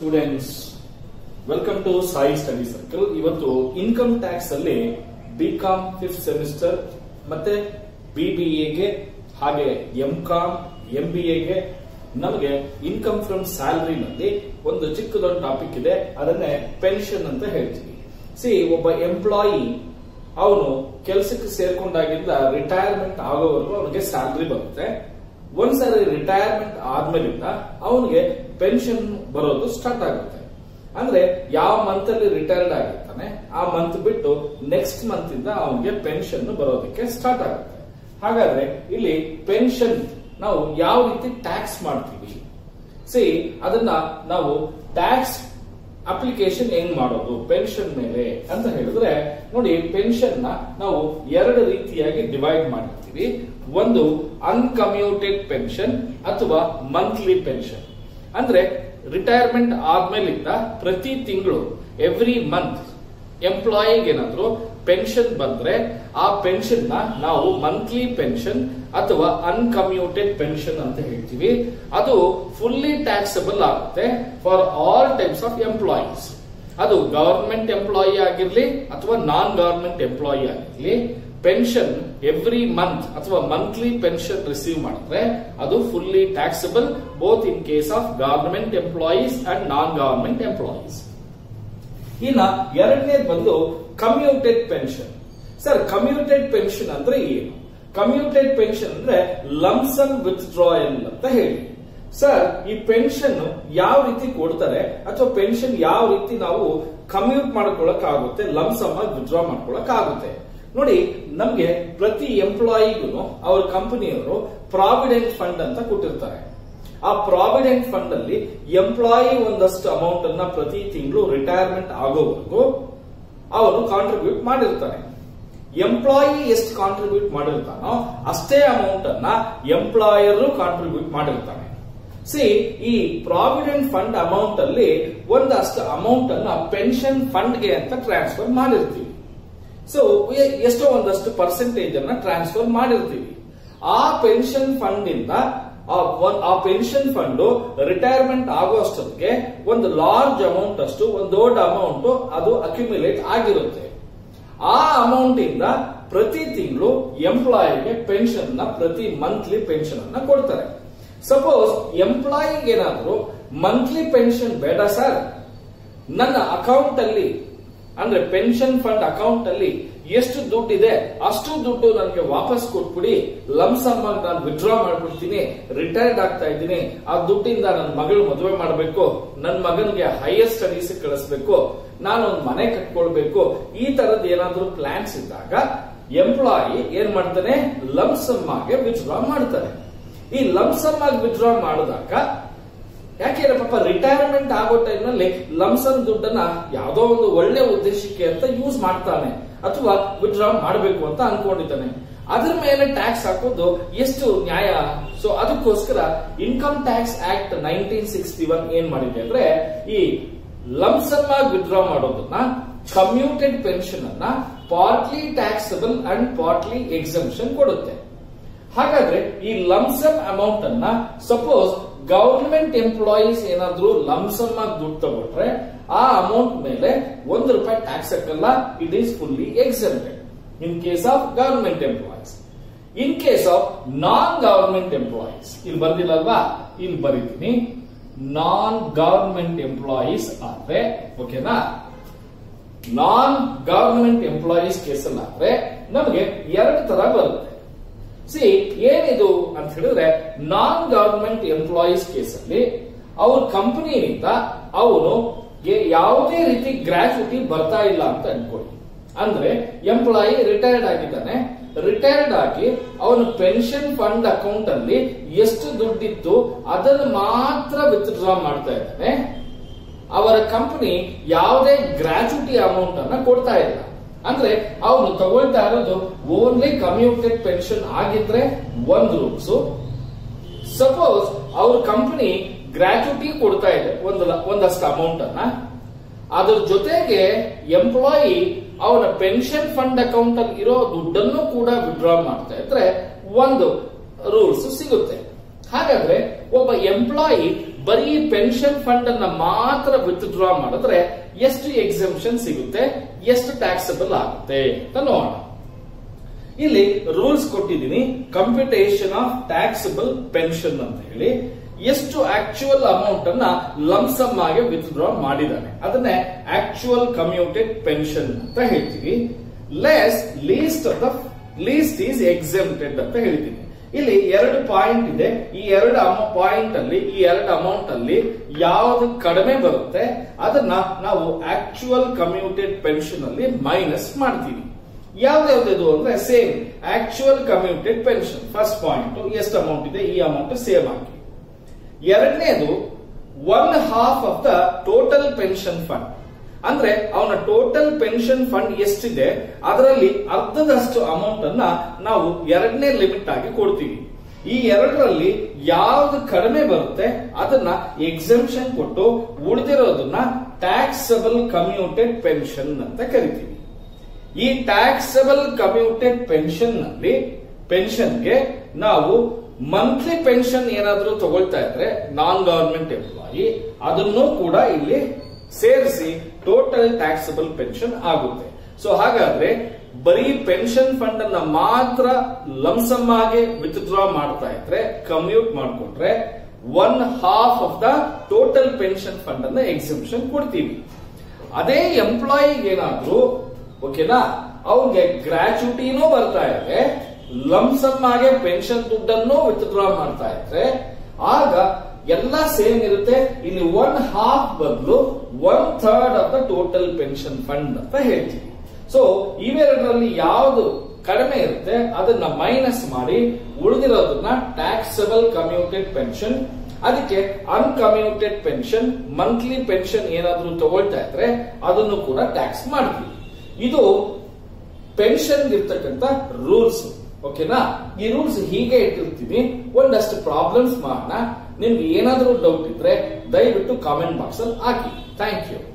students welcome to Sai study circle ಇವತ್ತು income tax ಅಲ್ಲಿ B com fifth semester ಮತ್ತೆ ಬಿಬಿಎಗೆ ಹಾಗೆ ಎಂ ಕಾಮ್ ಎಂ ಬಿ ಎಗೆ ನಮಗೆ ಇನ್ಕಮ್ ಫ್ರಮ್ ಸ್ಯಾಲರಿ ನಲ್ಲಿ ಒಂದು ಚಿಕ್ಕದೊಂದು ಟಾಪಿಕ್ ಇದೆ ಅದನ್ನೇ ಪೆನ್ಷನ್ ಅಂತ ಹೇಳ್ತೀವಿ ಸಿ ಒಬ್ಬ ಎಂಪ್ಲಾಯಿ ಅವನು ಕೆಲಸಕ್ಕೆ ಸೇರ್ಕೊಂಡಾಗಿಂದ ರಿಟೈರ್ಮೆಂಟ್ ಆಗೋವರೆಗೂ ಅವನಿಗೆ ಸ್ಯಾಲರಿ ಬರುತ್ತೆ ಒಂದ್ಸರಿ ರಿಟೈರ್ಮೆಂಟ್ ಆದ್ಮೇಲಿಂದ ಅವನಿಗೆ ಪೆನ್ಷನ್ ಬರೋದು ಸ್ಟಾರ್ಟ್ ಆಗುತ್ತೆ ಅಂದ್ರೆ ಯಾವ ಮಂತ್ ಅಲ್ಲಿ ರಿಟೈರ್ಡ್ ಆಗಿರ್ತಾನೆ ಆ ಮಂತ್ ಬಿಟ್ಟು ನೆಕ್ಸ್ಟ್ ಮಂತ್ ಇಂದ ಅವನಿಗೆ ಪೆನ್ಷನ್ ಬರೋದಕ್ಕೆ ಸ್ಟಾರ್ಟ್ ಆಗುತ್ತೆ ಹಾಗಾದ್ರೆ ಇಲ್ಲಿ ಪೆನ್ಷನ್ ನಾವು ಯಾವ ರೀತಿ ಟ್ಯಾಕ್ಸ್ ಮಾಡ್ತೀವಿ ಸಿ ಅದನ್ನ ನಾವು ಟ್ಯಾಕ್ಸ್ ಅಪ್ಲಿಕೇಶನ್ ಹೆಂಗ್ ಮಾಡೋದು ಪೆನ್ಷನ್ ಮೇಲೆ ಅಂತ ಹೇಳಿದ್ರೆ ನೋಡಿ ಪೆನ್ಷನ್ ನ ನಾವು ಎರಡು ರೀತಿಯಾಗಿ ಡಿವೈಡ್ ಮಾಡಿರ್ತೀವಿ ಒಂದು ಅನ್ಕಮ್ಯೂಟೆಡ್ ಪೆನ್ಷನ್ ಅಥವಾ ಮಂತ್ಲಿ ಪೆನ್ಷನ್ ಅಂದ್ರೆ ರಿಟೈರ್ಮೆಂಟ್ ಆದ್ಮೇಲಿಂದ ಪ್ರತಿ ತಿಂಗಳು ಎವ್ರಿ ಮಂತ್ ಎಂಪ್ಲಾಯಿಗೆ ಏನಾದ್ರು ಪೆನ್ಷನ್ ಬಂದ್ರೆ ಆ ಪೆನ್ಷನ್ ನ ನಾವು ಮಂತ್ಲಿ ಪೆನ್ಷನ್ ಅಥವಾ ಅನ್ಕಮ್ಯೂಟೆಡ್ ಪೆನ್ಷನ್ ಅಂತ ಹೇಳ್ತೀವಿ ಅದು ಫುಲ್ಲಿ ಟ್ಯಾಕ್ಸಬಲ್ ಆಗುತ್ತೆ for all types of employees ಅದು ಗವರ್ಮೆಂಟ್ ಎಂಪ್ಲಾಯಿ ಆಗಿರ್ಲಿ ಅಥವಾ ನಾನ್ ಗವರ್ಮೆಂಟ್ ಎಂಪ್ಲಾಯಿ ಆಗಿರ್ಲಿ ಪೆನ್ಷನ್ ಎವ್ರಿ ಮಂತ್ ಅಥವಾ ಮಂತ್ಲಿ ಪೆನ್ಷನ್ ರಿಸೀವ್ ಮಾಡಿದ್ರೆ ಅದು fully taxable both in case of government employees and non government employees ಇನ್ನ ಎರಡನೇದು ಬಂದು commuted pension sir commuted pension ಅಂದ್ರೆ ಏನು ಕಮ್ಯೂಟೆಡ್ ಪೆನ್ಷನ್ ಅಂದ್ರೆ ಲಂಸನ್ ವಿತ್ಡ್ರಾಯಲ್ ಅಂತ ಹೇಳಿ ಸರ್ ಈ ಪೆನ್ಷನ್ ಯಾವ ರೀತಿ ಕೊಡ್ತಾರೆ ಅಥವಾ ಪೆನ್ಷನ್ ಯಾವ ರೀತಿ ನಾವು ಕಮ್ಯೂಟ್ ಮಾಡ್ಕೊಳಕ್ ಆಗುತ್ತೆ ಲಂಸಮ್ ಆಗಿ ವಿತ್ಡ್ರಾ ಮಾಡ್ಕೊಳಕ್ ಆಗುತ್ತೆ ನೋಡಿ ನಮ್ಗೆ ಪ್ರತಿ ಎಂಪ್ಲಾಯಿಗೂ ಅವ್ರ ಕಂಪನಿಯವರು ಪ್ರಾವಿಡೆಂಟ್ ಫಂಡ್ ಅಂತ ಕೊಟ್ಟಿರ್ತಾರೆ ಆ ಪ್ರಾವಿಡೆಂಟ್ ಫಂಡ್ ಅಲ್ಲಿ ಎಂಪ್ಲಾಯಿ ಒಂದಷ್ಟು ಅಮೌಂಟ್ ಅನ್ನ ಪ್ರತಿ ತಿಂಗಳು ರಿಟೈರ್ಮೆಂಟ್ ಆಗೋವರೆಗೂ ಅವನು ಕಾಂಟ್ರಿಬ್ಯೂಟ್ ಮಾಡಿರ್ತಾನೆ ಎಂಪ್ಲಾಯಿ ಎಷ್ಟು ಕಾಂಟ್ರಿಬ್ಯೂಟ್ ಮಾಡಿರ್ತಾನೋ ಅಷ್ಟೇ ಅಮೌಂಟ್ ಅನ್ನ ಎಂಪ್ಲಾಯರ್ ಕಾಂಟ್ರಿಬ್ಯೂಟ್ ಮಾಡಿರ್ತಾನೆ ಸಿ ಈ ಪ್ರಾವಿಡೆಂಟ್ ಫಂಡ್ ಅಮೌಂಟ್ ಅಲ್ಲಿ ಒಂದಷ್ಟು ಅಮೌಂಟ್ ಅನ್ನ ಪೆನ್ಷನ್ ಫಂಡ್ಗೆ ಅಂತ ಟ್ರಾನ್ಸ್ಫರ್ ಮಾಡಿರ್ತೀವಿ ಸೊ ಎಷ್ಟೋ ಒಂದಷ್ಟು ಪರ್ಸೆಂಟೇಜ್ ಅನ್ನ ಟ್ರಾನ್ಸ್ಫರ್ ಮಾಡಿರ್ತೀವಿ ಆ ಪೆನ್ಷನ್ ಫಂಡ್ ಇಂದ ಆ ಪೆನ್ಷನ್ ಫಂಡ್ ರಿಟೈರ್ಮೆಂಟ್ ಆಗುವಷ್ಟೊತ್ತಿಗೆ ಒಂದು ಲಾರ್ಜ್ ಅಮೌಂಟ್ ಅಷ್ಟು ಒಂದು ದೊಡ್ಡ ಅಮೌಂಟ್ ಅದು ಅಕ್ಯುಮುಲೇಟ್ ಆಗಿರುತ್ತೆ ಆ ಅಮೌಂಟ್ ಇಂದ ಪ್ರತಿ ತಿಂಗಳು ಎಂಪ್ಲಾಯಿಗೆ ಪೆನ್ಷನ್ ನ ಪ್ರತಿ ಮಂತ್ಲಿ ಪೆನ್ಷನ್ ಅನ್ನ ಕೊಡ್ತಾರೆ ಸಪೋಸ್ ಎಂಪ್ಲಾಯಿಗೆ ಏನಾದ್ರು ಮಂತ್ಲಿ ಪೆನ್ಷನ್ ಬೇಡ ಸರ್ ನನ್ನ ಅಕೌಂಟ್ ಅಲ್ಲಿ ಅಂದ್ರೆ ಪೆನ್ಷನ್ ಫಂಡ್ ಅಕೌಂಟ್ ಅಲ್ಲಿ ಎಷ್ಟು ದುಡ್ಡಿದೆ ಅಷ್ಟು ದುಡ್ಡು ನನಗೆ ವಾಪಸ್ ಕೊಟ್ಬಿಡಿ ಲಂಸಮ್ ಆಗಿ ನಾನು ವಿಡ್ರಾ ಮಾಡ್ಬಿಡ್ತೀನಿ ರಿಟೈರ್ಡ್ ಆಗ್ತಾ ಇದ್ದೀನಿ ಆ ದುಡ್ಡಿಂದ ನನ್ನ ಮಗಳು ಮದುವೆ ಮಾಡಬೇಕು ನನ್ನ ಮಗನಿಗೆ ಹೈಯರ್ ಸ್ಟಡೀಸ್ ಕಳಿಸ್ಬೇಕು ನಾನು ಒಂದು ಮನೆ ಕಟ್ಕೊಳ್ಬೇಕು ಈ ತರದ್ ಏನಾದ್ರೂ ಪ್ಲಾನ್ಸ್ ಇದ್ದಾಗ ಎಂಪ್ಲಾಯಿ ಏನ್ ಮಾಡ್ತಾನೆ ಲಂಸಮ್ ಆಗಿ ವಿಡ್ರಾ ಮಾಡ್ತಾನೆ ಈ ಲಂಸಮ್ ಆಗಿ ವಿಡ್ರಾ ಮಾಡಿದಾಗ ಯಾಕೆಂದ್ರೆ ಪಾಪ ರಿಟೈರ್ಮೆಂಟ್ ಆಗೋ ಟೈಮ್ ನಲ್ಲಿ ಲಂಸನ್ ದುಡ್ಡನ್ನ ಯಾವ್ದೋ ಒಂದು ಒಳ್ಳೆ ಉದ್ದೇಶಕ್ಕೆ ಅಂತ ಯೂಸ್ ಮಾಡ್ತಾನೆ ಅಥವಾ ವಿಡ್ರಾ ಮಾಡಬೇಕು ಅಂತ ಅನ್ಕೊಂಡಿದ್ದಾನೆ ಅದ್ರ ಮೇಲೆ ಟ್ಯಾಕ್ಸ್ ಹಾಕೋದು ಎಷ್ಟು ನ್ಯಾಯ ಸೊ ಅದಕ್ಕೋಸ್ಕರ income tax act nineteen sixty one ಏನ್ ಮಾಡಿದೆ ಅಂದ್ರೆ ಈ ಲಂಸಮ್ ಆಗಿ ವಿಡ್ರಾ ಮಾಡೋದನ್ನ ಕಮ್ಯೂಟೆಡ್ ಪೆನ್ಷನ್ ಅನ್ನ partly taxable and partly exemption ಕೊಡುತ್ತೆ ಹಾಗಾದ್ರೆ ಈ ಲಂಸಮ್ ಅಮೌಂಟ್ ಅನ್ನ ಸಪೋಸ್ ಗವರ್ಮೆಂಟ್ ಎಂಪ್ಲಾಯೀಸ್ ಏನಾದ್ರೂ ಲಂಸಮ್ ಆಗಿ ದುಡ್ಡು ತಗೊಂಡ್ರೆ ಆ ಅಮೌಂಟ್ ಮೇಲೆ ಒಂದು ರೂಪಾಯಿ ಟ್ಯಾಕ್ಸ್ ಹಾಕಲ್ಲ it is fully exempted in case of government employees in case of non government employees ಇಲ್ಲಿ ಬರ್ದಿಲ್ಲಲ್ವಾ ಇಲ್ಲಿ ಬರೀತೀನಿ ನಾನ್ ಗವರ್ಮೆಂಟ್ ಎಂಪ್ಲಾಯೀಸ್ ಆದ್ರೆ ಓಕೆನಾ ನಾನ್ ಗವರ್ಮೆಂಟ್ ಎಂಪ್ಲಾಯೀಸ್ ಕೇಸಲ್ಲಿ ಆದ್ರೆ ನಮಗೆ ಎರಡು ತರ ಬರುತ್ತೆ ಸಿ ಏನಿದು ಅಂತ ಹೇಳಿದ್ರೆ ನಾನ್ ಗವರ್ಮೆಂಟ್ ಎಂಪ್ಲಾಯೀಸ್ ಕೇಸಲ್ಲಿ ಅವ್ರ ಕಂಪನಿಯಿಂದ ಅವನು ಯಾವುದೇ ರೀತಿ ಗ್ರಾಚ್ಯುಟಿ ಬರ್ತಾ ಇಲ್ಲ ಅಂತ ಅನ್ಕೊಳ್ಳಿ ಅಂದ್ರೆ ಎಂಪ್ಲಾಯಿ ರಿಟೈರ್ಡ್ ಆಗಿದ್ದಾನೆ ರಿಟೈರ್ಡ್ ಆಗಿ ಅವನು ಪೆನ್ಷನ್ ಫಂಡ್ ಅಕೌಂಟ್ ಅಲ್ಲಿ ಎಷ್ಟು ದುಡ್ಡಿತ್ತು ಅದನ್ನು ಮಾತ್ರ ವಿತ್ಡ್ರಾ ಮಾಡ್ತಾ ಇದ್ದಾನೆ ಅವರ ಕಂಪನಿ ಯಾವುದೇ ಗ್ರಾಚ್ಯುಟಿ ಅಮೌಂಟ್ ಅನ್ನ ಕೊಡ್ತಾ ಇಲ್ಲ ಅಂದ್ರೆ ಅವನು ತಗೊಳ್ತಾ ಇರೋದು ಓನ್ಲಿ ಕಮ್ಯೂಟೆಡ್ ಪೆನ್ಷನ್ ಆಗಿದ್ರೆ ಒಂದು ರೂಲ್ಸ್ ಸಪೋಸ್ ಅವ್ರ ಕಂಪನಿ ಗ್ರಾಚ್ಯುಟಿ ಕೊಡ್ತಾ ಇದೆ ಒಂದು ಒಂದಷ್ಟು ಅಮೌಂಟ್ ಅನ್ನ ಅದ್ರ ಜೊತೆಗೆ ಎಂಪ್ಲಾಯಿ ಅವನ ಪೆನ್ಷನ್ ಫಂಡ್ ಅಕೌಂಟ್ ಅಲ್ಲಿ ಇರೋ ದುಡ್ಡನ್ನು ಕೂಡ ವಿಡ್ರಾ ಮಾಡ್ತಾ ಇದ್ರೆ ಒಂದು ರೂಲ್ಸ್ ಸಿಗುತ್ತೆ ಹಾಗಾದ್ರೆ ಒಬ್ಬ ಎಂಪ್ಲಾಯಿ ಬರೀ ಪೆನ್ಷನ್ ಫಂಡ್ ಅನ್ನ ಮಾತ್ರ ವಿತ್ಡ್ರಾ ಮಾಡಿದ್ರೆ ಎಷ್ಟು ಎಕ್ಸಂಪ್ಷನ್ ಸಿಗುತ್ತೆ ಎಷ್ಟು ಟ್ಯಾಕ್ಸಬಲ್ ಆಗುತ್ತೆ ಅಂತ ನೋಡೋಣ ಇಲ್ಲಿ ರೂಲ್ಸ್ ಕೊಟ್ಟಿದ್ದೀನಿ ಕಂಪ್ಯೂಟೇಷನ್ ಆಫ್ ಟ್ಯಾಕ್ಸಬಲ್ ಪೆನ್ಷನ್ ಅಂತ ಹೇಳಿ ಎಷ್ಟು ಆಕ್ಚುಯಲ್ ಅಮೌಂಟ್ ಅನ್ನ ಲಂಸಮ್ ಆಗಿ ವಿತ್ಡ್ರಾ ಮಾಡಿದ್ದಾನೆ ಅದನ್ನೇ ಆಕ್ಚುಯಲ್ ಕಮ್ಯೂಟೆಡ್ ಪೆನ್ಷನ್ ಅಂತ ಹೇಳ್ತೀವಿ less least of the least is exempted ಅಂತ ಹೇಳ್ತೀನಿ ಇಲ್ಲಿ ಎರಡು ಪಾಯಿಂಟ್ ಇದೆ ಈ ಎರಡು ಪಾಯಿಂಟ್ ಅಲ್ಲಿ ಈ ಎರಡು ಅಮೌಂಟ್ ಅಲ್ಲಿ ಯಾವ್ದು ಕಡಿಮೆ ಬರುತ್ತೆ ಅದನ್ನ ನಾವು ಆಕ್ಚುಯಲ್ ಕಮ್ಯೂಟೆಡ್ ಪೆನ್ಷನ್ ಅಲ್ಲಿ ಮೈನಸ್ ಮಾಡ್ತೀವಿ ಯಾವ್ದಾವ್ದು ಅಂದ್ರೆ same actual commuted pension first point ಎಷ್ಟು ಅಮೌಂಟ್ ಇದೆ ಈ ಅಮೌಂಟ್ ಸೇವ್ ಹಾಕಿ ಎರಡನೇದು one half of the total pension fund ಅಂದ್ರೆ ಅವನ ಟೋಟಲ್ ಪೆನ್ಷನ್ ಫಂಡ್ ಎಷ್ಟಿದೆ ಅದರಲ್ಲಿ ಅರ್ಧದಷ್ಟು ಅಮೌಂಟ್ ಅನ್ನ ನಾವು ಎರಡನೇ ಲಿಮಿಟ್ ಆಗಿ ಕೊಡ್ತೀವಿ ಈ ಎರಡರಲ್ಲಿ ಯಾವ್ದು ಕಡಿಮೆ ಬರುತ್ತೆ ಅದನ್ನ ಎಕ್ಸಂಪ್ಷನ್ ಕೊಟ್ಟು ಉಳಿದಿರೋದನ್ನ ಟ್ಯಾಕ್ಸಬಲ್ ಕಮ್ಯೂಟೆಡ್ ಪೆನ್ಷನ್ ಅಂತ ಕರಿತೀವಿ ಈ ಟ್ಯಾಕ್ಸಬಲ್ ಕಮ್ಯೂಟೆಡ್ ಪೆನ್ಷನ್ ನಲ್ಲಿ ಪೆನ್ಷನ್ಗೆ ನಾವು ಮಂತ್ಲಿ ಪೆನ್ಷನ್ ಏನಾದ್ರೂ ತಗೊಳ್ತಾ ಇದ್ರೆ ನಾನ್ ಗವರ್ಮೆಂಟ್ ಎಂಪ್ಲಾಯಿ ಅದನ್ನು ಕೂಡ ಇಲ್ಲಿ ಸೇರಿಸಿ ಟೋಟಲ್ ಟ್ಯಾಕ್ಸಬಲ್ ಪೆನ್ಷನ್ ಆಗುತ್ತೆ ಸೊ ಹಾಗಾದ್ರೆ ಬರೀ ಪೆನ್ಷನ್ ಫಂಡ್ ಅನ್ನ ಮಾತ್ರ ಲಂಸಮ್ ಆಗಿ ವಿತ್ಡ್ರಾ ಮಾಡ್ತಾ ಇದ್ರೆ ಕಮ್ಯೂಟ್ ಮಾಡ್ಕೊಂಡ್ರೆ one half of the total pension fund ಅನ್ನ ಎಕ್ಸಿಬಿಷನ್ ಕೊಡ್ತೀವಿ ಅದೇ ಎಂಪ್ಲಾಯಿಗೆ ಏನಾದ್ರೂ ಓಕೆನಾ ಅವ್ರಿಗೆ ಗ್ರಾಚ್ಯುಟಿನೂ ಬರ್ತಾ ಇದೆ ಲಂಸಮ್ ಆಗಿ ಪೆನ್ಷನ್ ದುಡ್ಡನ್ನು ವಿತ್ಡ್ರಾ ಮಾಡ್ತಾ ಇದ್ರೆ ಆಗ ಎಲ್ಲ ಸೇಮ್ ಇರುತ್ತೆ ಇಲ್ಲಿ ಒನ್ ಹಾಫ್ ಬದಲು one third of the total pension fund ಅಂತ ಹೇಳ್ತೀವಿ ಸೊ ಇವೆರಡರಲ್ಲಿ ಯಾವುದು ಕಡಿಮೆ ಇರುತ್ತೆ ಅದನ್ನ ಮೈನಸ್ ಮಾಡಿ ಉಳಿದಿರೋದನ್ನ ಟ್ಯಾಕ್ಸಬಲ್ ಕಮ್ಯೂಟೆಡ್ ಪೆನ್ಷನ್ ಅದಕ್ಕೆ ಅನ್ಕಮ್ಯೂಟೆಡ್ ಪೆನ್ಷನ್ ಮಂತ್ಲಿ ಪೆನ್ಷನ್ ಏನಾದ್ರೂ ತಗೊಳ್ತಾ ಇದ್ರೆ ಅದನ್ನು ಕೂಡ ಟ್ಯಾಕ್ಸ್ ಮಾಡ್ತೀವಿ ಇದು ಪೆನ್ಷನ್ ಇರ್ತಕ್ಕಂತ ರೂಲ್ಸ್ ಓಕೆನಾ ಈ ರೂಲ್ಸ್ ಹೀಗೆ ಇಟ್ಟಿರ್ತೀವಿ ಒಂದಷ್ಟು ಪ್ರಾಬ್ಲಮ್ಸ್ ಮಾಡೋಣ ನಿಮ್ಗೆ ಏನಾದರೂ ಡೌಟ್ ಇದ್ರೆ ದಯವಿಟ್ಟು ಕಾಮೆಂಟ್ ಬಾಕ್ಸ್ ಅಲ್ಲಿ ಹಾಕಿ ಥ್ಯಾಂಕ್ ಯು